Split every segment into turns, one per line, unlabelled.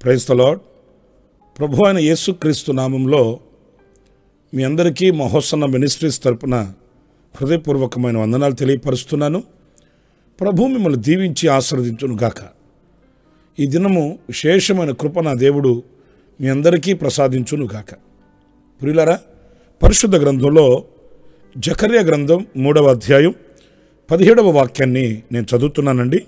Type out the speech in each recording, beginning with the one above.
praise the lord ప్రభు అయిన యేసుక్రీస్తు నామంలో మీ అందరికీ మహోత్సన్న మినిస్ట్రీస్ తరపున హృదయపూర్వకమైన వందనాలు తెలియపరుస్తున్నాను ప్రభు మిమ్మల్ని దీవించి ఆశీర్వదించును గాక ఈ దినము విశేషమైన కృప నా దేవుడు మీ అందరికీ ప్రసాదించును గాక ప్రియులరా పరిశుద్ధ గ్రంథంలో జకర్య గ్రంథం మూడవ అధ్యాయం పదిహేడవ వాక్యాన్ని నేను చదువుతున్నానండి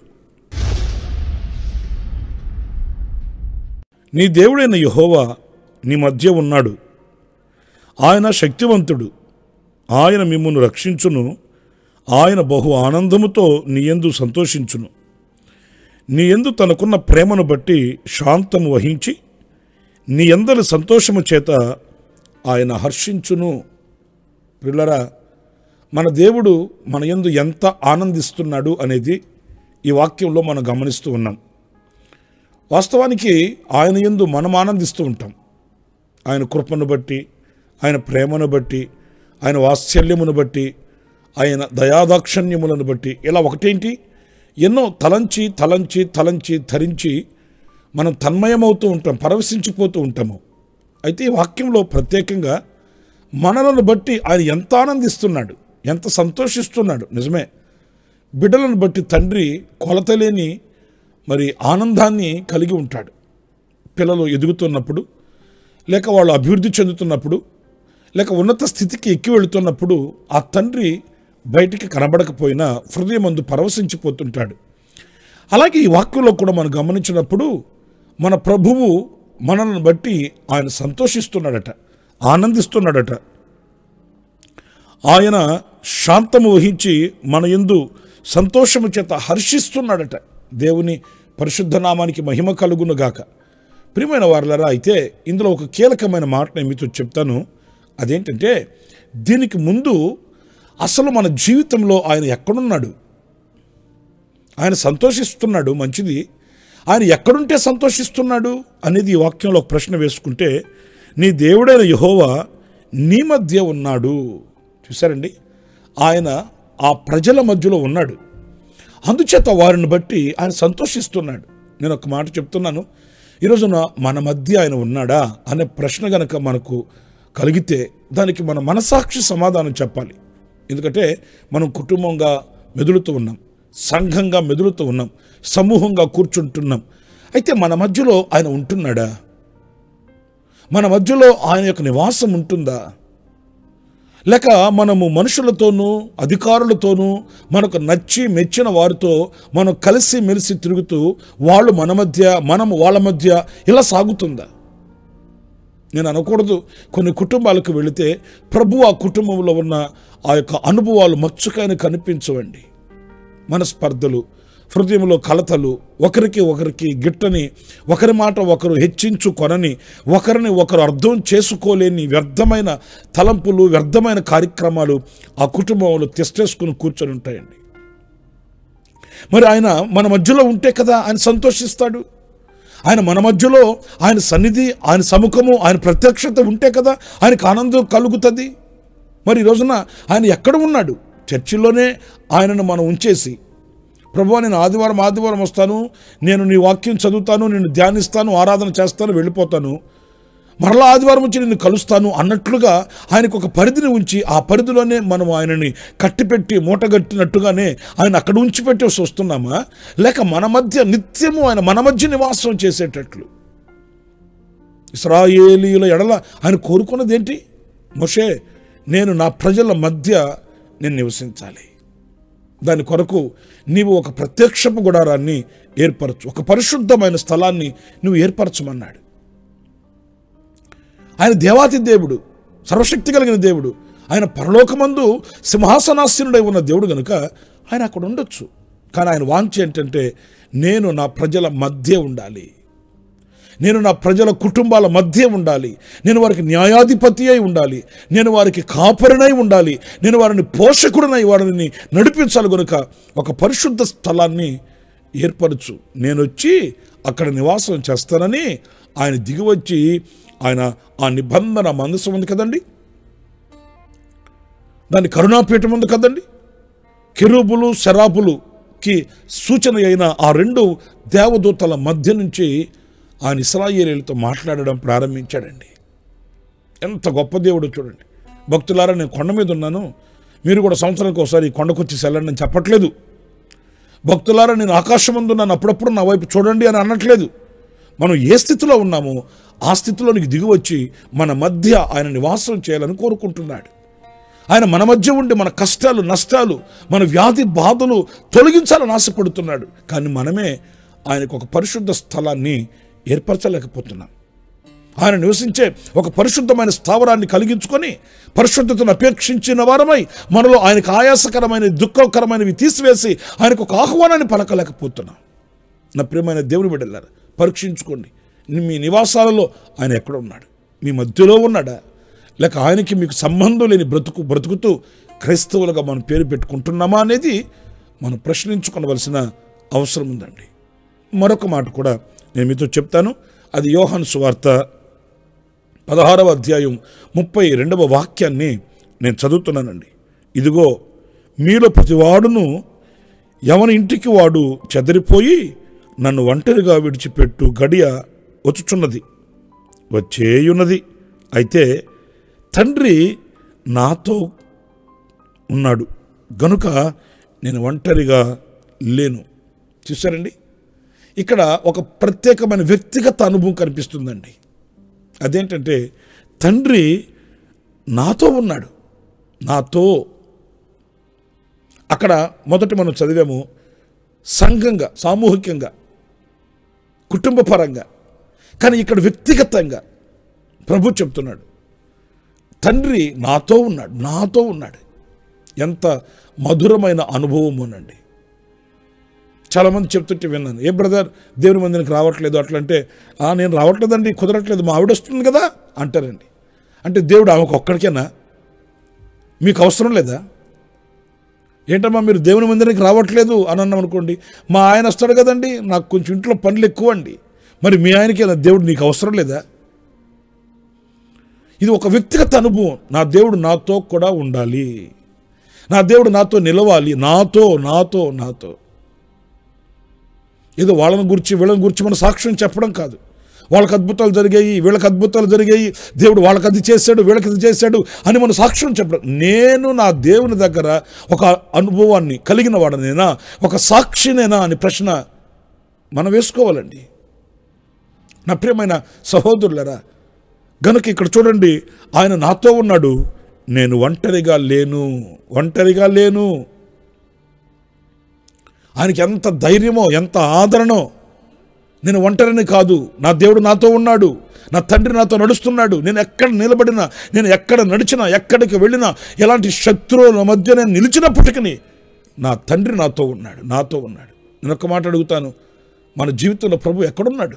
నీ దేవుడైన యహోవా నీ మధ్య ఉన్నాడు ఆయన శక్తివంతుడు ఆయన మిమ్మల్ని రక్షించును ఆయన బహు ఆనందముతో నీ యందు సంతోషించును నీ యందు తనకున్న ప్రేమను బట్టి శాంతము వహించి నీ అందరి సంతోషము చేత ఆయన హర్షించును పిల్లరా మన దేవుడు మన యందు ఎంత ఆనందిస్తున్నాడు అనేది ఈ వాక్యంలో మనం గమనిస్తూ ఉన్నాం వాస్తవానికి ఆయన యందు మనం ఆనందిస్తూ ఉంటాం ఆయన కృపను బట్టి ఆయన ప్రేమను బట్టి ఆయన వాత్సల్యమును బట్టి ఆయన దయాదాక్షణ్యములను బట్టి ఇలా ఒకటేంటి ఎన్నో తలంచి తలంచి తలంచి ధరించి మనం తన్మయమవుతూ ఉంటాం పరవశించిపోతూ ఉంటాము అయితే ఈ వాక్యంలో ప్రత్యేకంగా మనలను బట్టి ఆయన ఎంత ఆనందిస్తున్నాడు ఎంత సంతోషిస్తున్నాడు నిజమే బిడ్డలను బట్టి తండ్రి కొలతలేని మరి ఆనందాన్ని కలిగి ఉంటాడు పిల్లలు ఎదుగుతున్నప్పుడు లేక వాళ్ళు అభివృద్ధి చెందుతున్నప్పుడు లేక ఉన్నత స్థితికి ఎక్కి వెళుతున్నప్పుడు ఆ తండ్రి బయటికి కనబడకపోయినా హృదయమందు పరవశించిపోతుంటాడు అలాగే ఈ వాక్యంలో కూడా మనం గమనించినప్పుడు మన ప్రభువు మనల్ని బట్టి ఆయన సంతోషిస్తున్నాడట ఆనందిస్తున్నాడట ఆయన శాంతము వహించి మన యందు సంతోషము చేత హర్షిస్తున్నాడట దేవుని పరిశుద్ధ నామానికి మహిమ కలుగును గాక ప్రియమైన వారులరా అయితే ఇందులో ఒక కీలకమైన మాట నేను మీతో చెప్తాను అదేంటంటే దీనికి ముందు అసలు మన జీవితంలో ఆయన ఎక్కడున్నాడు ఆయన సంతోషిస్తున్నాడు మంచిది ఆయన ఎక్కడుంటే సంతోషిస్తున్నాడు అనేది ఈ వాక్యంలో ఒక ప్రశ్న వేసుకుంటే నీ దేవుడైన యహోవా నీ మధ్య ఉన్నాడు చూసారండి ఆయన ఆ ప్రజల మధ్యలో ఉన్నాడు అందుచేత వారిని బట్టి ఆయన సంతోషిస్తున్నాడు నేను ఒక మాట చెప్తున్నాను ఈరోజున మన మధ్య ఆయన ఉన్నాడా అనే ప్రశ్న గనక మనకు కలిగితే దానికి మన మనసాక్షి సమాధానం చెప్పాలి ఎందుకంటే మనం కుటుంబంగా మెదులుతూ ఉన్నాం సంఘంగా మెదులుతూ ఉన్నాం సమూహంగా కూర్చుంటున్నాం అయితే మన మధ్యలో ఆయన ఉంటున్నాడా మన మధ్యలో ఆయన యొక్క నివాసం ఉంటుందా లేక మనము మనుషులతోనూ అధికారులతోనూ మనకు నచ్చి మెచ్చిన వారితో మనం కలిసి మెలిసి తిరుగుతూ వాళ్ళు మన మధ్య మనము వాళ్ళ మధ్య ఇలా సాగుతుందా నేను అనకూడదు కొన్ని కుటుంబాలకు వెళితే ప్రభు ఆ కుటుంబంలో ఉన్న ఆ యొక్క అనుభవాలు మచ్చుకైన కనిపించవండి మనస్పర్ధలు హృదయంలో కలతలు ఒకరికి ఒకరికి గిట్టని ఒకరి మాట ఒకరు హెచ్చించు కొనని ఒకరిని ఒకరు అర్థం చేసుకోలేని వ్యర్థమైన తలంపులు వ్యర్థమైన కార్యక్రమాలు ఆ కుటుంబంలో తెస్టేసుకుని కూర్చొని ఉంటాయండి మరి ఆయన మన మధ్యలో ఉంటే కదా ఆయన సంతోషిస్తాడు ఆయన మన మధ్యలో ఆయన సన్నిధి ఆయన సముఖము ఆయన ప్రత్యక్షత ఉంటే కదా ఆయనకు ఆనందం కలుగుతుంది మరి ఈ రోజున ఆయన ఎక్కడ ఉన్నాడు చర్చిలోనే ఆయనను మనం ఉంచేసి ప్రభు నేను ఆదివారం ఆదివారం వస్తాను నేను నీ వాక్యం చదువుతాను నేను ధ్యానిస్తాను ఆరాధన చేస్తాను వెళ్ళిపోతాను మరలా ఆదివారం వచ్చి నిన్ను కలుస్తాను అన్నట్లుగా ఆయనకు ఒక పరిధిని ఉంచి ఆ పరిధిలోనే మనం ఆయనని కట్టిపెట్టి మూటగట్టినట్టుగానే ఆయన అక్కడ ఉంచి పెట్టేసి వస్తున్నామా లేక మన మధ్య నిత్యము ఆయన మన మధ్య నివాసం చేసేటట్లు ఇస్రాయేలీల ఎడల ఆయన కోరుకున్నది ఏంటి మొషే నేను నా ప్రజల మధ్య నేను నివసించాలి దాని కొరకు నీవు ఒక ప్రత్యక్షపు గుడారాన్ని ఏర్పరచు ఒక పరిశుద్ధమైన స్థలాన్ని నువ్వు ఏర్పరచమన్నాడు ఆయన దేవాతి దేవుడు సర్వశక్తి కలిగిన దేవుడు ఆయన పరలోకమందు సింహాసనాసీనుడై ఉన్న దేవుడు గనుక ఆయన అక్కడ ఉండొచ్చు కానీ ఆయన వాంఛ ఏంటంటే నేను నా ప్రజల మధ్య ఉండాలి నేను నా ప్రజల కుటుంబాల మధ్య ఉండాలి నేను వారికి న్యాయాధిపతి అయి ఉండాలి నేను వారికి కాపరినై ఉండాలి నేను వారిని పోషకుడినై వారిని నడిపించాలి కనుక ఒక పరిశుద్ధ స్థలాన్ని ఏర్పరచు నేను వచ్చి అక్కడ నివాసం చేస్తానని ఆయన దిగివచ్చి ఆయన ఆ నిబంధన మందసం ఉంది కదండి దాని కరుణాపీఠం ఉంది కదండి కెరూబులు శరాబులుకి సూచన అయిన ఆ రెండు దేవదూతల మధ్య నుంచి ఆయన ఇస్రాయేలీలతో మాట్లాడడం ప్రారంభించాడండి ఎంత గొప్ప దేవుడు చూడండి భక్తులారా నేను కొండ మీద ఉన్నాను మీరు కూడా సంవత్సరానికి ఒకసారి ఈ కొండకొచ్చి వెళ్ళండి అని చెప్పట్లేదు భక్తులారా నేను ఆకాశం ముందు ఉన్నాను అప్పుడప్పుడు నా వైపు చూడండి అని అనట్లేదు మనం ఏ స్థితిలో ఉన్నామో ఆ స్థితిలోనికి దిగివచ్చి మన మధ్య ఆయన నివాసం చేయాలని కోరుకుంటున్నాడు ఆయన మన మధ్య ఉండి మన కష్టాలు నష్టాలు మన వ్యాధి బాధలు తొలగించాలని ఆశపడుతున్నాడు కానీ మనమే ఆయనకు ఒక పరిశుద్ధ స్థలాన్ని ఏర్పరచలేకపోతున్నాం ఆయన నివసించే ఒక పరిశుద్ధమైన స్థావరాన్ని కలిగించుకొని పరిశుద్ధతను అపేక్షించిన వారమై మనలో ఆయనకు ఆయాసకరమైన దుఃఖకరమైనవి తీసివేసి ఆయనకు ఒక ఆహ్వానాన్ని పలకలేకపోతున్నాం నా ప్రియమైన దేవుని బిడ్డలారా పరీక్షించుకోండి మీ నివాసాలలో ఆయన ఎక్కడ ఉన్నాడు మీ మధ్యలో ఉన్నాడా లేక ఆయనకి మీకు సంబంధం లేని బ్రతుకు బ్రతుకుతూ క్రైస్తవులుగా మనం పేరు పెట్టుకుంటున్నామా అనేది మనం ప్రశ్నించుకోవలసిన అవసరం ఉందండి మరొక మాట కూడా నేను మీతో చెప్తాను అది యోహాను సువార్త పదహారవ అధ్యాయం ముప్పై రెండవ వాక్యాన్ని నేను చదువుతున్నానండి ఇదిగో మీలో ప్రతివాడును ఎవని ఇంటికి వాడు చెదరిపోయి నన్ను ఒంటరిగా విడిచిపెట్టు గడియ వచ్చుచున్నది వచ్చేయున్నది అయితే తండ్రి నాతో ఉన్నాడు గనుక నేను ఒంటరిగా లేను చూసారండి ఇక్కడ ఒక ప్రత్యేకమైన వ్యక్తిగత అనుభవం కనిపిస్తుందండి అదేంటంటే తండ్రి నాతో ఉన్నాడు నాతో అక్కడ మొదట మనం చదివాము సంఘంగా సామూహికంగా కుటుంబ పరంగా కానీ ఇక్కడ వ్యక్తిగతంగా ప్రభు చెప్తున్నాడు తండ్రి నాతో ఉన్నాడు నాతో ఉన్నాడు ఎంత మధురమైన అనుభవం అనండి చాలామంది చెప్తుంటే విన్నాను ఏ బ్రదర్ దేవుని మందిరికి రావట్లేదు అట్లా అంటే "ఆ, నేను రావట్లేదండి కుదరట్లేదు మా ఆవిడ వస్తుంది కదా అంటారండి అంటే దేవుడు ఆమెకు ఒక్కడికేనా మీకు అవసరం లేదా ఏంటమ్మా మీరు దేవుని మందిరానికి రావట్లేదు అని అన్నాం అనుకోండి మా ఆయన వస్తాడు కదండి నాకు కొంచెం ఇంట్లో పనులు ఎక్కువ అండి మరి మీ ఆయనకి నా దేవుడు నీకు అవసరం లేదా ఇది ఒక వ్యక్తిగత అనుభవం నా దేవుడు నాతో కూడా ఉండాలి నా దేవుడు నాతో నిలవాలి నాతో నాతో నాతో ఏదో వాళ్ళని గురించి వీళ్ళని గురించి మన సాక్ష్యం చెప్పడం కాదు వాళ్ళకి అద్భుతాలు జరిగాయి వీళ్ళకి అద్భుతాలు జరిగాయి దేవుడు వాళ్ళకి అది చేశాడు వీళ్ళకి అది చేశాడు అని మన సాక్ష్యం చెప్పడం నేను నా దేవుని దగ్గర ఒక అనుభవాన్ని కలిగిన వాడనేనా ఒక సాక్షినేనా అని ప్రశ్న మనం వేసుకోవాలండి నా ప్రియమైన సహోదరులరా గనుక ఇక్కడ చూడండి ఆయన నాతో ఉన్నాడు నేను ఒంటరిగా లేను ఒంటరిగా లేను ఆయనకి ఎంత ధైర్యమో ఎంత ఆదరణో నేను ఒంటరిని కాదు నా దేవుడు నాతో ఉన్నాడు నా తండ్రి నాతో నడుస్తున్నాడు నేను ఎక్కడ నిలబడినా నేను ఎక్కడ నడిచినా ఎక్కడికి వెళ్ళినా ఎలాంటి శత్రువుల మధ్య నేను నిలిచినప్పటికీ నా తండ్రి నాతో ఉన్నాడు నాతో ఉన్నాడు నేను ఒక్క మాట అడుగుతాను మన జీవితంలో ప్రభు ఎక్కడున్నాడు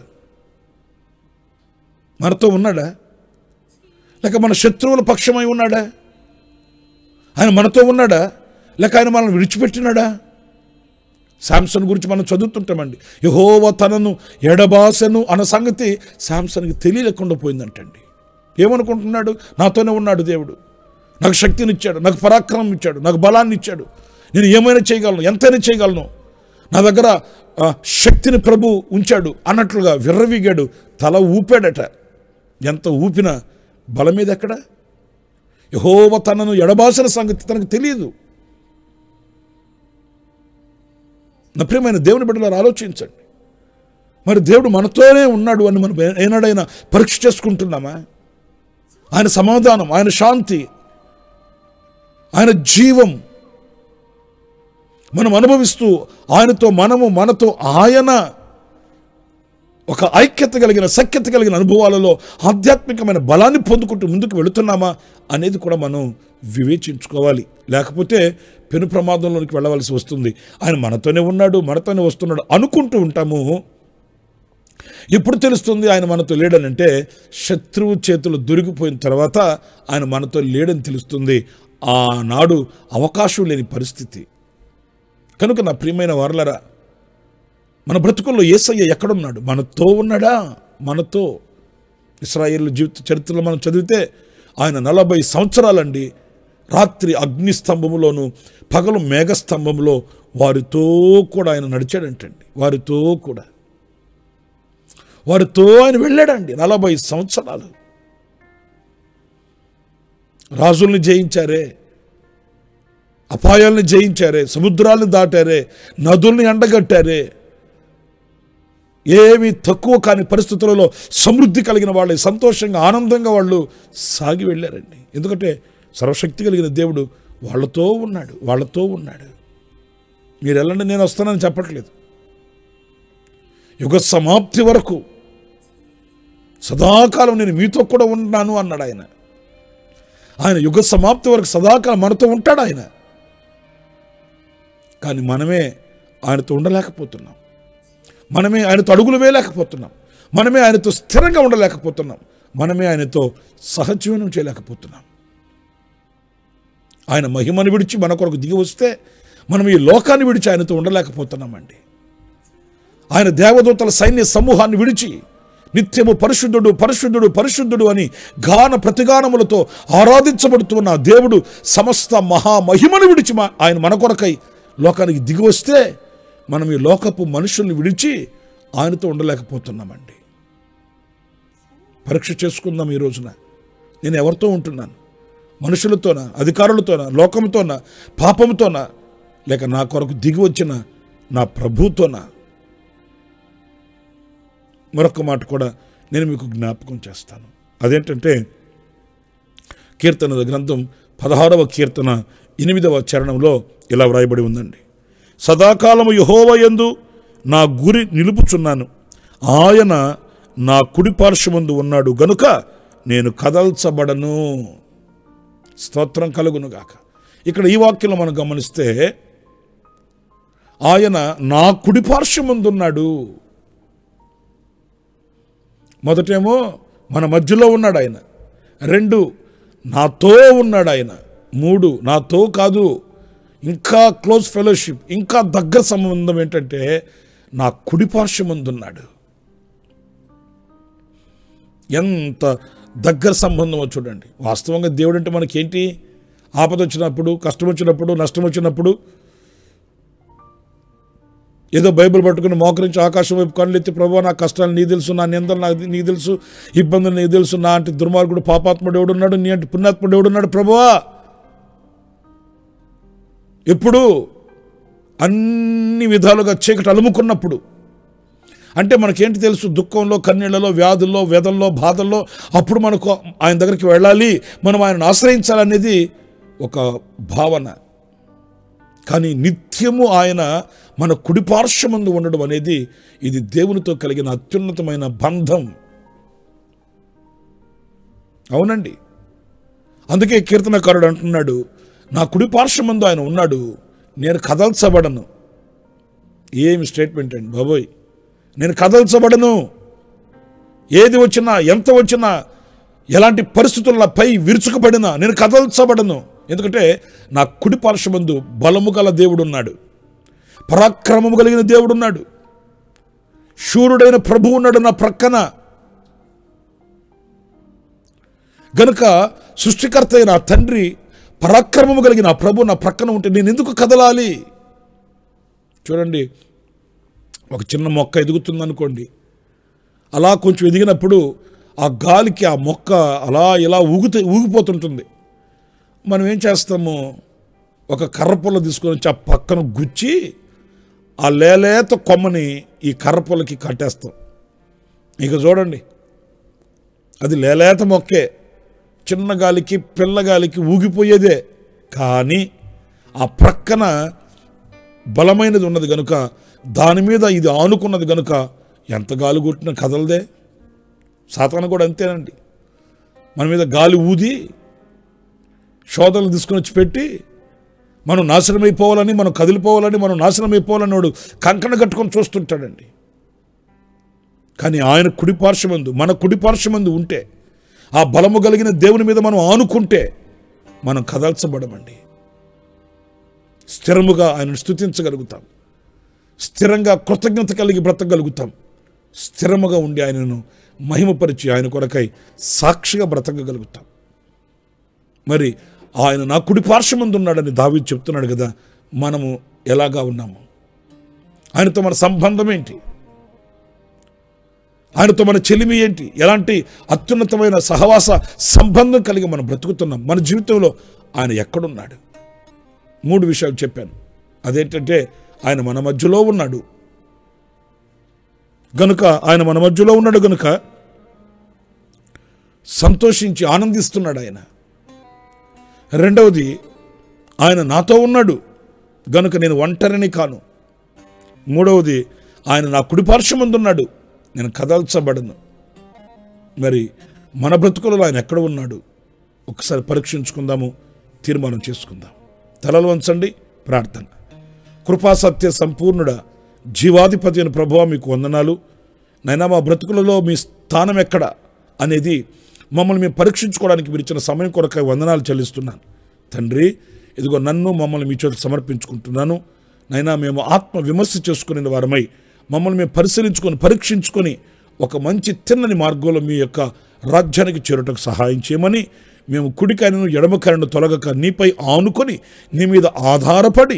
మనతో ఉన్నాడా లేక మన శత్రువుల పక్షమై ఉన్నాడా ఆయన మనతో ఉన్నాడా లేక ఆయన మనల్ని విడిచిపెట్టినాడా శాంసన్ గురించి మనం చదువుతుంటామండి యహోవ తనను ఎడబాసను అన్న సంగతి శాంసన్కి తెలియలేకుండా పోయిందంటండి ఏమనుకుంటున్నాడు నాతోనే ఉన్నాడు దేవుడు నాకు శక్తినిచ్చాడు నాకు పరాక్రమం ఇచ్చాడు నాకు బలాన్ని ఇచ్చాడు నేను ఏమైనా చేయగలను ఎంతైనా చేయగలను నా దగ్గర ఆ, శక్తిని ప్రభు ఉంచాడు అన్నట్లుగా విర్రవీగాడు తల ఊపాడట ఎంత ఊపినా బలం మీద ఎక్కడ యహోవ తనను ఎడబాసిన సంగతి తనకు తెలియదు నా ప్రియమైన దేవుని బిడ్డలారు ఆలోచించండి మరి దేవుడు మనతోనే ఉన్నాడు అని మనం ఏ- ఏనాడైనా పరీక్ష చేసుకుంటున్నామా ఆయన సమాధానం ఆయన శాంతి ఆయన జీవం మనం అనుభవిస్తూ ఆయనతో మనము మనతో ఆయన ఒక ఐక్యత కలిగిన సఖ్యత కలిగిన అనుభవాలలో ఆధ్యాత్మికమైన బలాన్ని పొందుకుంటూ ముందుకు వెళుతున్నామా అనేది కూడా మనం వివేచించుకోవాలి లేకపోతే పెను ప్రమాదంలోనికి వెళ్ళవలసి వస్తుంది ఆయన మనతోనే ఉన్నాడు మనతోనే వస్తున్నాడు అనుకుంటూ ఉంటాము ఎప్పుడు తెలుస్తుంది ఆయన మనతో లేడనంటే శత్రువు చేతులు దొరికిపోయిన తర్వాత ఆయన మనతో లేడని తెలుస్తుంది ఆనాడు అవకాశం లేని పరిస్థితి కనుక నా ప్రియమైన వారలరా మన బ్రతుకుల్లో ఏసయ్య ఎక్కడున్నాడు మనతో ఉన్నాడా మనతో ఇస్రాయేల్ జీవిత చరిత్రలో మనం చదివితే ఆయన నలభై సంవత్సరాలండి రాత్రి అగ్నిస్తంభములోను పగలు మేఘస్తంభంలో వారితో కూడా ఆయన నడిచాడంటండి వారితో కూడా వారితో ఆయన వెళ్ళాడండి నలభై సంవత్సరాలు రాజుల్ని జయించారే అపాయాల్ని జయించారే సముద్రాలను దాటారే నదుల్ని ఎండగట్టారే ఏమి తక్కువ కాని పరిస్థితులలో సమృద్ధి కలిగిన వాళ్ళే సంతోషంగా ఆనందంగా వాళ్ళు సాగి వెళ్ళారండి ఎందుకంటే సర్వశక్తి కలిగిన దేవుడు వాళ్ళతో ఉన్నాడు వాళ్ళతో ఉన్నాడు మీరు వెళ్ళండి నేను వస్తానని చెప్పట్లేదు యుగ సమాప్తి వరకు సదాకాలం నేను మీతో కూడా ఉన్నాను అన్నాడు ఆయన ఆయన యుగ సమాప్తి వరకు సదాకాలం మనతో ఉంటాడు ఆయన కానీ మనమే ఆయనతో ఉండలేకపోతున్నాం మనమే ఆయనతో అడుగులు వేయలేకపోతున్నాం మనమే ఆయనతో స్థిరంగా ఉండలేకపోతున్నాం మనమే ఆయనతో సహజీవనం చేయలేకపోతున్నాం ఆయన మహిమను విడిచి మన కొరకు దిగి వస్తే మనం ఈ లోకాన్ని విడిచి ఆయనతో ఉండలేకపోతున్నామండి ఆయన దేవదూతల సైన్య సమూహాన్ని విడిచి నిత్యము పరిశుద్ధుడు పరిశుద్ధుడు పరిశుద్ధుడు అని గాన ప్రతిగానములతో ఆరాధించబడుతున్న ఆ దేవుడు సమస్త మహామహిమను విడిచి మా- ఆయన మన కొరకై లోకానికి దిగి వస్తే మనం ఈ లోకపు మనుషుల్ని విడిచి ఆయనతో ఉండలేకపోతున్నామండి పరీక్ష చేసుకుందాం ఈ రోజున నేను ఎవరితో ఉంటున్నాను మనుషులతోనా అధికారులతోనా లోకంతోనా పాపంతోనా లేక నా కొరకు దిగి వచ్చిన నా ప్రభుతోనా మరొక మాట కూడా నేను మీకు జ్ఞాపకం చేస్తాను అదేంటంటే కీర్తనల గ్రంథం పదహారవ కీర్తన ఎనిమిదవ చరణంలో ఇలా వ్రాయబడి ఉందండి సదాకాలము యహోవయందు నా గురి నిలుపుచున్నాను ఆయన నా కుడి పార్శ్వమందు ఉన్నాడు గనుక నేను కదల్చబడను స్తోత్రం కలుగునుగాక ఇక్కడ ఈ వాక్యంలో మనం గమనిస్తే ఆయన నా కుడి పార్శ్వమందు ఉన్నాడు మొదటేమో మన మధ్యలో ఉన్నాడు ఆయన రెండు నాతో ఉన్నాడు ఆయన మూడు నాతో కాదు ఇంకా క్లోజ్ ఫెలోషిప్ ఇంకా దగ్గర సంబంధం ఏంటంటే నా కుడి పార్శ్వమందున్నాడు ఎంత దగ్గర సంబంధమో చూడండి వాస్తవంగా దేవుడు అంటే మనకేంటి ఆపద వచ్చినప్పుడు కష్టం వచ్చినప్పుడు నష్టం వచ్చినప్పుడు ఏదో బైబిల్ పట్టుకుని మోకరించి ఆకాశం వైపు కళ్ళు ఎత్తి ప్రభు నా కష్టాలు నీ తెలుసు నా నిందలు నాకు నీకు తెలుసు ఇబ్బందులు నీకు తెలుసు నా అంటే దుర్మార్గుడు పాపాత్ముడు ఎవడున్నాడు నీ అంటే పుణ్యాత్ముడు ఎవడున్నాడు ప్రభువా ఎప్పుడు అన్ని విధాలుగా చీకటి అలుముకున్నప్పుడు అంటే మనకేంటి తెలుసు దుఃఖంలో కన్నీళ్లలో వ్యాధుల్లో వ్యధల్లో బాధల్లో అప్పుడు మనకు ఆయన దగ్గరికి వెళ్ళాలి మనం ఆయనను ఆశ్రయించాలనేది ఒక భావన కానీ నిత్యము ఆయన మన కుడిపార్శ్వమందు ఉండడం అనేది ఇది దేవునితో కలిగిన అత్యున్నతమైన బంధం అవునండి అందుకే కీర్తనకారుడు అంటున్నాడు నా కుడి పార్శ్వమందు ఆయన ఉన్నాడు నేను కదల్చబడను ఏమి స్టేట్మెంట్ అండి బాబోయ్ నేను కదల్చబడను ఏది వచ్చినా ఎంత వచ్చినా ఎలాంటి పరిస్థితుల పై విరుచుకుపడినా నేను కదల్చబడను ఎందుకంటే నా కుడి పార్శ్వమందు బలము గల దేవుడు ఉన్నాడు పరాక్రమము కలిగిన దేవుడు ఉన్నాడు శూరుడైన ప్రభు ఉన్నాడు నా ప్రక్కన గనుక సృష్టికర్త అయిన ఆ తండ్రి పరాక్రమము కలిగిన ఆ ప్రభు నా ప్రక్కన ఉంటే నేను ఎందుకు కదలాలి చూడండి ఒక చిన్న మొక్క ఎదుగుతుంది అనుకోండి అలా కొంచెం ఎదిగినప్పుడు ఆ గాలికి ఆ మొక్క అలా ఇలా ఊగుతూ ఊగిపోతుంటుంది మనం ఏం చేస్తాము ఒక కర్రపుల్ల తీసుకొని వచ్చి ఆ పక్కన గుచ్చి ఆ లేలేత కొమ్మని ఈ కర్రపుల్లకి కట్టేస్తాం ఇక చూడండి అది లేలేత మొక్కే చిన్న గాలికి పిల్ల గాలికి ఊగిపోయేదే కానీ ఆ ప్రక్కన బలమైనది ఉన్నది గనుక దాని మీద ఇది ఆనుకున్నది గనుక ఎంత గాలి కొట్టినా కదలదే సాతాన కూడా అంతేనండి మన మీద గాలి ఊది శోధనలు తీసుకుని వచ్చి పెట్టి మనం నాశనం అయిపోవాలని మనం కదిలిపోవాలని మనం నాశనం అయిపోవాలని వాడు కంకణ కట్టుకొని చూస్తుంటాడండి కానీ ఆయన కుడి పార్శ్వమందు మన కుడి పార్శ్వమందు ఉంటే ఆ బలము కలిగిన దేవుని మీద మనం ఆనుకుంటే మనం కదల్చబడమండి స్థిరముగా ఆయనను స్థుతించగలుగుతాం స్థిరంగా కృతజ్ఞత కలిగి బ్రతకగలుగుతాం స్థిరముగా ఉండి ఆయనను మహిమపరిచి ఆయన కొరకై సాక్షిగా బ్రతకగలుగుతాం మరి ఆయన నా కుడి పార్శ్వమందు ఉన్నాడని దావి చెప్తున్నాడు కదా మనము ఎలాగా ఉన్నాము ఆయనతో మన సంబంధం ఏంటి ఆయనతో మన చెలిమి ఏంటి ఎలాంటి అత్యున్నతమైన సహవాస సంబంధం కలిగి మనం బ్రతుకుతున్నాం మన జీవితంలో ఆయన ఎక్కడున్నాడు మూడు విషయాలు చెప్పాను అదేంటంటే ఆయన మన మధ్యలో ఉన్నాడు గనుక ఆయన మన మధ్యలో ఉన్నాడు గనుక సంతోషించి ఆనందిస్తున్నాడు ఆయన రెండవది ఆయన నాతో ఉన్నాడు గనుక నేను ఒంటరిని కాను మూడవది ఆయన నా కుడిపార్శ్వమందున్నాడు నేను కదల్చబడను మరి మన బ్రతుకులలో ఆయన ఎక్కడ ఉన్నాడు ఒకసారి పరీక్షించుకుందాము తీర్మానం చేసుకుందాం తలలు వంచండి ప్రార్థన కృపాసత్య సంపూర్ణుడ జీవాధిపతి అని ప్రభువ మీకు వందనాలు నైనా మా బ్రతుకులలో మీ స్థానం ఎక్కడ అనేది మమ్మల్ని మేము పరీక్షించుకోవడానికి మీరు ఇచ్చిన సమయం కొరకై వందనాలు చెల్లిస్తున్నాను తండ్రి ఇదిగో నన్ను మమ్మల్ని మీ చోట సమర్పించుకుంటున్నాను నైనా మేము ఆత్మ విమర్శ చేసుకునే వారమై మమ్మల్ని మేము పరిశీలించుకొని పరీక్షించుకొని ఒక మంచి తిన్నని మార్గంలో మీ యొక్క రాజ్యానికి చేరుటకు సహాయం చేయమని మేము కుడికాయను ఎడమకాయను తొలగక నీపై ఆనుకొని నీ మీద ఆధారపడి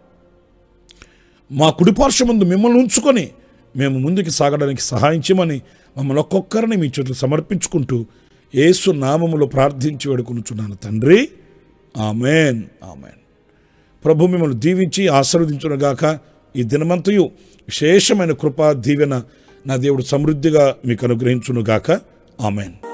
మా కుడిపార్శ్వ ముందు మిమ్మల్ని ఉంచుకొని మేము ముందుకు సాగడానికి సహాయం చేయమని మమ్మల్ని ఒక్కొక్కరిని మీ చేతులు సమర్పించుకుంటూ యేసు నామములో ప్రార్థించి వేడుకొనుచున్నాను తండ్రి ఆమెన్ ఆమెన్ ప్రభు మిమ్మల్ని దీవించి ఆశీర్వదించునుగాక ఈ దినమంతయు విశేషమైన కృప దీవెన నా దేవుడు సమృద్ధిగా మీకు అనుగ్రహించునుగాక ఆమెన్